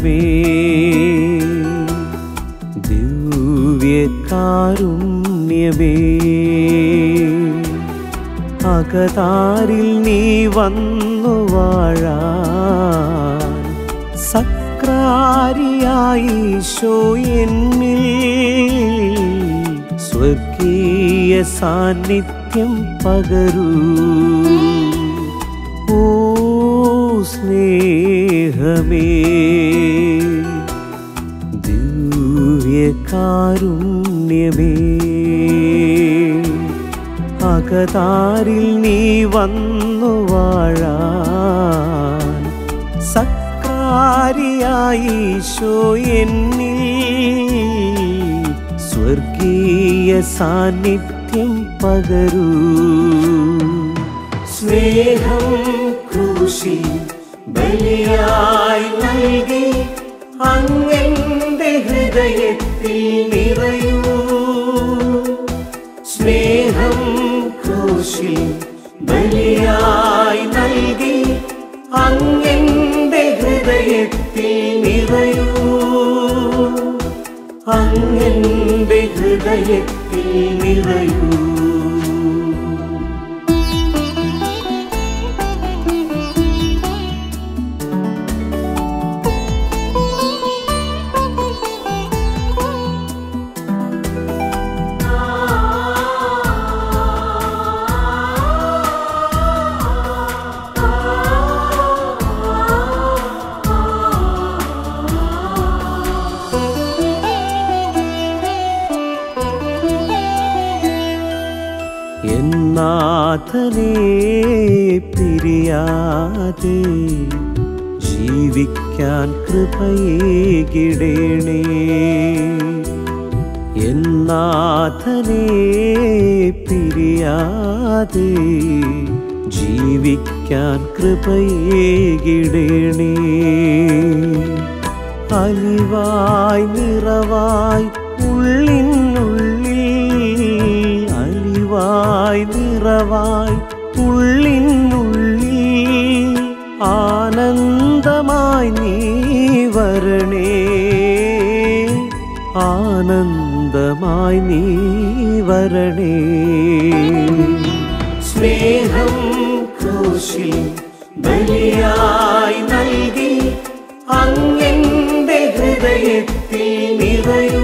ദിവ്യകാരുണ്യമേ അകതാരിൽ നീ വന്നു വാഴാൻ സക്രാരിയായി ഈശോ എന്നിൽ സ്വർഗീയ സാന്നിധ്യം പകരൂ ഓ സ്നേഹമേ ദിവ്യകാരുണ്യമേ അകതാരിൽ നീ വന്നു വാഴാൻ സക്രാരിയായി ഈശോ എന്നിൽ സ്വർഗീയ സാന്നിധ്യം പകരൂ സ്നേഹം ക്രൂശിൽ ബലിയായി നൽകി അങ്ങന്റെ ഹൃദയത്തിൽ നിറയൂ സ്നേഹം ക്രൂശിൽ ബലിയായി നൽകി അങ്ങന്റെ ഹൃദയത്തിൽ നിറയൂ അങ്ങന്റെ ഹൃദയത്തിൽ നിറയൂ എന്നാഥനെ പിരിയാതെ ജീവിക്കാൻ കൃപയേകിടേണേ എന്നാഥനെ പിരിയാതെ ജീവിക്കാൻ കൃപയേകിടേണേ അലിവായി നിറവായി ഉള്ളിനുള്ളിൽ അലിവായി നിറവായി ഉള്ളിനുള്ളിൽ ആനന്ദമായി നീ വരണേ ആനന്ദമായി നീ വരണേ സ്നേഹം ക്രൂശിൽ ബലിയായി നൽകി അങ്ങന്റെ ഹൃദയത്തിൽ നിറയൂ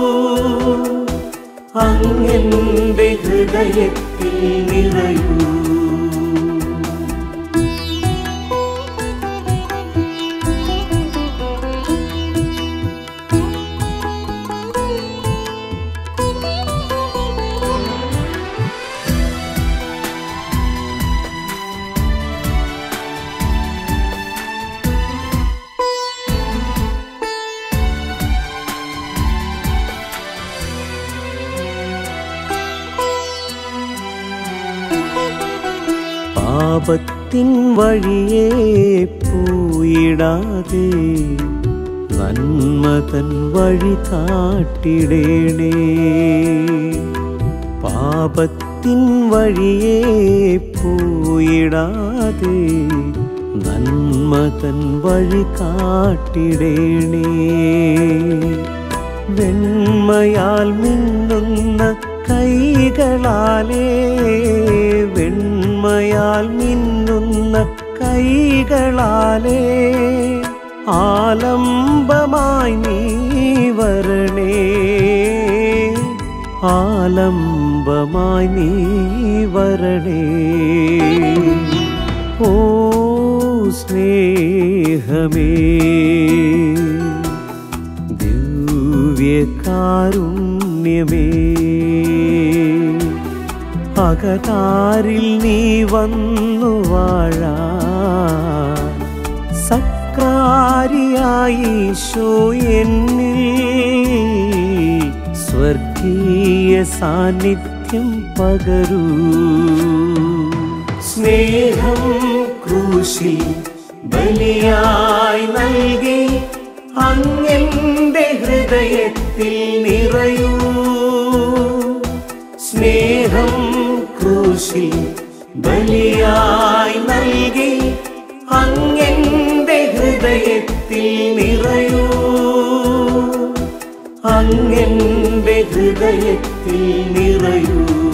അങ്ങന്റെ ഹൃദയത്തിൽ നിറയൂ പാപത്തിൻ വഴിയെ പോയിടാതെ നന്മതൻ വഴി കാട്ടിടേണേ പാപത്തിൻ വഴിയെ പോയിടാതെ നന്മതൻ വഴി കാട്ടിടേണേ വെണ്മയാൽ മിന്നുന്ന കൈകളാലേ വെണ്മയാൽ മിന്നുന്ന കൈകളാലേ ആലംബമായി നീ വരണേ ആലംബമായി നീ വരണേ ഓ സ്നേഹമേ ദിവ്യകാരുണ്യമേ അകതാരിൽ നീ വന്നു വാഴാ സക്രാരിയായി ഈശോ എന്നിൽ സ്വർഗീയ സാന്നിധ്യം പകരൂ സ്നേഹം ക്രൂശിൽ ബലിയായി നൽകി അങ്ങന്റെ ഹൃദയത്തിൽ നിറയൂ സ്നേഹം ക്രൂശിൽ ബലിയായി നൽകി അങ്ങന്റെ ഹൃദയത്തിൽ നിറയൂ അങ്ങെന്റെ ഹൃദയത്തിൽ നിറയൂ